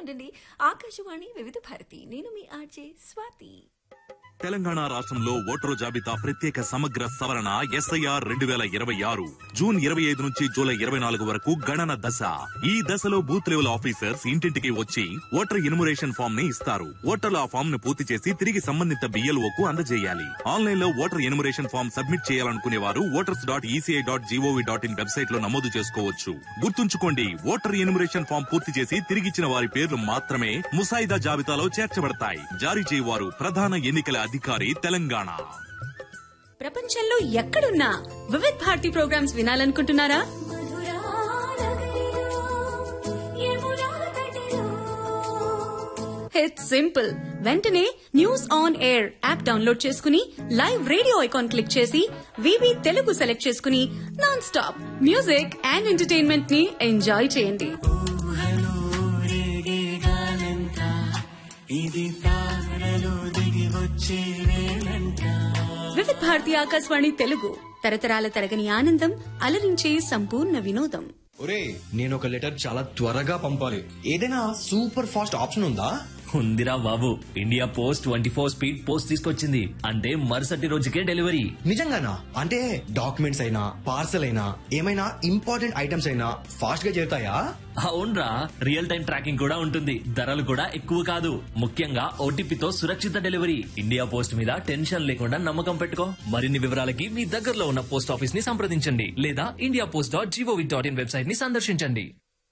ఉండండి ఆకాశవాణి వివిధ భారతి నేను మీ ఆర్జే స్వాతి తెలంగాణ రాష్ట్రంలో ఓటరు జాబితా ప్రత్యేక సమగ్ర సవరణ ఎస్ఐఆర్ రెండు వేల ఇరవై ఆరు జూన్ ఇరవై ఐదు నుంచి జూలై ఇరవై నాలుగు వరకు గణన దశ ఈ దశలో బూత్ లెవెల్ ఆఫీసర్స్ ఇంటింటికి వచ్చి ఓటర్ ఇన్మురేషన్ ఫామ్ ని ఇస్తారు ఓటర్లు ఆ ఫామ్ ను పూర్తి చేసి తిరిగి సంబంధిత బిఎల్ఓ కు అందజేయాలి ఆన్లైన్ లో ఓటర్ ఇన్మురేషన్ ఫామ్ సబ్మిట్ చేయాలనుకునే వారు voters dot ECI dot GOV dot in website లో నమోదు చేసుకోవచ్చు గుర్తుంచుకోండి ఓటర్ ఇన్మురేషన్ ఫామ్ పూర్తి చేసి తిరిగిచ్చిన వారి పేర్లు మాత్రమే ముసాయిదా జాబితాలో చేర్చబడతాయి జారీ చేయవారు ప్రధాన ఎన్నికల అధికారి తెలంగాణ ప్రపంచంలో ఎక్కడున్నా వివిధ్ భారతి ప్రోగ్రామ్స్ వినాలనుకుంటున్నారా ఇట్స్ సింపుల్ వెంటనే news on air app download చేసుకుని లైవ్ రేడియో ఐకాన్ క్లిక్ చేసి వివి తెలుగు సెలెక్ట్ చేసుకుని non stop music and entertainment ని ఎంజాయ్ చేయండి వివిధ భారతి ఆకాశవాణి తెలుగు తరతరాల తరగని ఆనందం అలరించే సంపూర్ణ వినోదం ఒరే నేను ఒక లెటర్ చాలా త్వరగా పంపాలి ఏదైనా సూపర్ ఫాస్ట్ ఆప్షన్ ఉందా ఉందిరా బాబు India post twenty four speed post తీసుకొచ్చింది అంటే మరుసటి రోజుకే డెలివరీ నిజంగానా అంటే డాక్యుమెంట్స్ అయినా పార్సల్ అయినా ఏమైనా ఇంపార్టెంట్ ఐటమ్స్ అయినా ఫాస్ట్ గా చేరుతాయా అవునరా రియల్ టైం ట్రాకింగ్ కూడా ఉంటుంది ధరలు కూడా ఎక్కువ కాదు ముఖ్యంగా ఓటీపీతో సురక్షిత డెలివరీ ఇండియా పోస్ట్ మీద టెన్షన్ లేకుండా నమ్మకం పెట్టుకో మరిన్ని వివరాలకి మీ దగ్గరలో ఉన్న పోస్ట్ ఆఫీస్ ని సంప్రదించండి లేదా India post dot GOV dot in website ని సందర్శించండి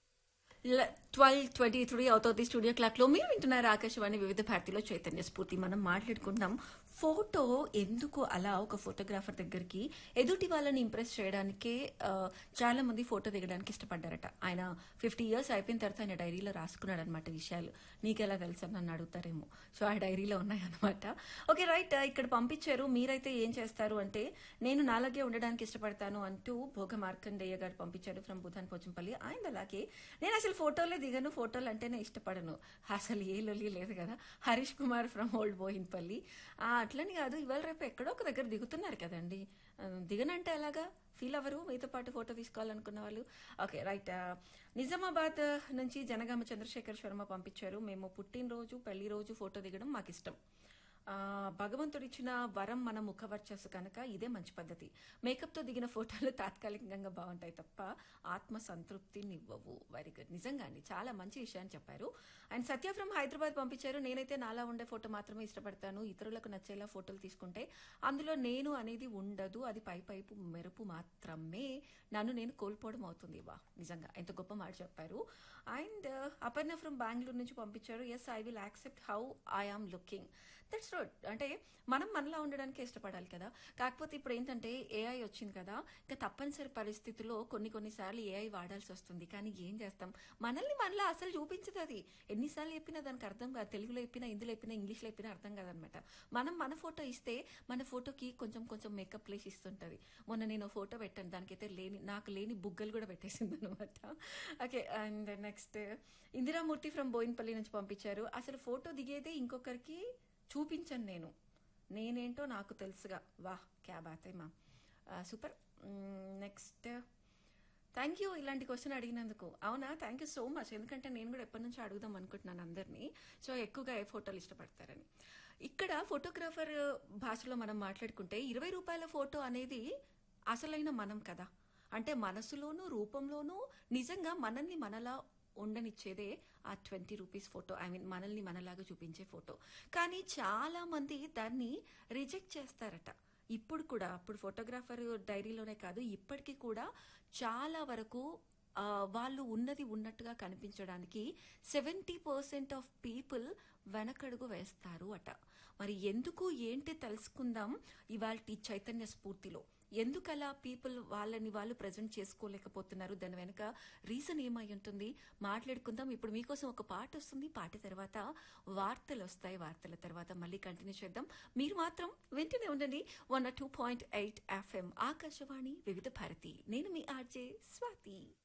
ట్వెల్వ్ ట్వంటీ త్రీ అవుతుంది స్టూడియో క్లాక్ లో మీరు వింటున్నారు ఆకాశవాణి వివిధ భారతిలో చైతన్య స్ఫూర్తి మనం మాట్లాడుకుందాం ఫోటో ఎందుకు అలా ఒక ఫోటోగ్రాఫర్ దగ్గరికి ఎదుటి వాళ్ళని ఇంప్రెస్ చేయడానికే ఆ, చాలా మంది ఫోటో దిగడానికి ఇష్టపడ్డారట ఆయన ఫిఫ్టీ ఇయర్స్ అయిపోయిన తర్వాత ఆయన డైరీలో రాసుకున్నాడు అనమాట విషయాలు నీకెలా తెలుసు అని నన్ను అడుగుతారేమో సో ఆ డైరీలో ఉన్నాయన్నమాట ఓకే రైట్ ఇక్కడ పంపించారు మీరైతే ఏం చేస్తారు అంటే నేను నాలాగే ఉండడానికి ఇష్టపడతాను అంటూ భోగ మార్కండేయ గారు పంపించారు ఫ్రమ్ భూతాన్ పోచంపల్లి ఆయన అలాగే నేను అసలు ఫోటోలే దిగను ఫోటోలు అంటేనే ఇష్టపడను అసలు ఏ లొల్లి లేదు కదా హరీష్ కుమార్ ఫ్రమ్ ఓల్డ్ బోయిన్పల్లి ఆ, అట్లని కాదు ఇవాళ రేపు ఎక్కడో ఒక దగ్గర దిగుతున్నారు కదండి ఆ, దిగనంటే ఎలాగా ఫీల్ అవ్వరు మీతో పాటు ఫోటో తీసుకోవాలనుకున్న వాళ్ళు ఓకే రైట్ ఆ, నిజామాబాద్ నుంచి జనగామ చంద్రశేఖర్ శర్మ పంపించారు మేము పుట్టినరోజు పెళ్లి రోజు ఫోటో దిగడం మాకు ఇష్టం ఆ, భగవంతుడిచ్చిన వరం మన ముఖ వర్చస్సు కనుక ఇదే మంచి పద్ధతి మేకప్తో దిగిన ఫోటోలు తాత్కాలికంగా బాగుంటాయి తప్ప ఆత్మ సంతృప్తినివ్వవు వెరీ గుడ్ నిజంగా అండి చాలా మంచి విషయాన్ని చెప్పారు అండ్ సత్య ఫ్రమ్ హైదరాబాద్ పంపించారు నేనైతే నాలా ఉండే ఫోటో మాత్రమే ఇష్టపడతాను ఇతరులకు నచ్చేలా ఫోటోలు తీసుకుంటే అందులో నేను అనేది ఉండదు అది పై పైపు మెరుపు మాత్రమే నన్ను నేను కోల్పోవడం అవుతుంది వా నిజంగా ఎంత గొప్ప మాట చెప్పారు అండ్ అపర్ణ ఫ్రమ్ బెంగళూరు నుంచి పంపించారు yes I will accept how I am looking that's road అంటే మనం మనలా ఉండడానికి ఇష్టపడాలి కదా కాకపోతే ఇప్పుడు ఏంటంటే ఏఐ వచ్చింది కదా ఇంకా తప్పనిసరి పరిస్థితుల్లో కొన్ని కొన్నిసార్లు ఏఐ వాడాల్సి వస్తుంది కానీ ఏం చేస్తాం మనల్ని మనలా అసలు చూపించదు అది ఎన్నిసార్లు చెప్పినా దానికి అర్థం కాదు తెలుగులో చెప్పినా హిందీలో చెప్పినా ఇంగ్లీష్లో చెప్పినా అర్థం కాదనమాట మనం మన ఫోటో ఇస్తే మన ఫోటోకి కొంచెం కొంచెం మేకప్ ప్లేస్ ఇస్తుంటది మొన్న నేను ఫోటో పెట్టాను దానికైతే లేని నాకు లేని బుగ్గలు కూడా పెట్టేసింది అనమాట okay and next Indiramurthy from Boinpally నుంచి పంపించారు అసలు ఫోటో దిగేదే ఇంకొకరికి చూపించను నేను నేనేంటో నాకు తెలుసుగా వా క్యా బాత్ మా సూపర్ నెక్స్ట్ థ్యాంక్ యూ ఇలాంటి క్వశ్చన్ అడిగినందుకు అవునా థ్యాంక్ యూ సో మచ్ ఎందుకంటే నేను కూడా ఎప్పటి నుంచో అడుగుదాం అనుకుంటున్నాను అందరినీ సో ఎక్కువగా ఏ ఫోటోలు ఇష్టపడతారని ఇక్కడ ఫోటోగ్రాఫర్ భాషలో మనం మాట్లాడుకుంటే ఇరవై రూపాయల ఫోటో అనేది అసలైన మనం కదా అంటే మనసులోనూ రూపంలోనూ నిజంగా మనల్ని మనలా ఉండనిచ్చేదే ఆ twenty rupees photo I mean మనల్ని మనలాగా చూపించే ఫోటో కానీ చాలా మంది దాన్ని రిజెక్ట్ చేస్తారట ఇప్పుడు కూడా అప్పుడు ఫోటోగ్రాఫర్ డైరీలోనే కాదు ఇప్పటికీ కూడా చాలా వరకు ఆ, వాళ్ళు ఉన్నది ఉన్నట్టుగా కనిపించడానికి సెవెంటీ పర్సెంట్ ఆఫ్ పీపుల్ వెనకడుగు వేస్తారు అట మరి ఎందుకు ఏంటి తెలుసుకుందాం ఇవాళ చైతన్య స్ఫూర్తిలో ఎందుకలా పీపుల్ వాళ్ళని వాళ్ళు ప్రజెంట్ చేసుకోలేకపోతున్నారు దాని వెనుక రీజన్ ఏమై ఉంటుంది మాట్లాడుకుందాం ఇప్పుడు మీకోసం ఒక పాట వస్తుంది పాట తర్వాత వార్తలు వస్తాయి వార్తల తర్వాత మళ్ళీ కంటిన్యూ చేద్దాం మీరు మాత్రం వింటూనే ఉండండి one two point eight FM Akashvani Vividh Bharati నేను మీ ఆర్జే స్వాతి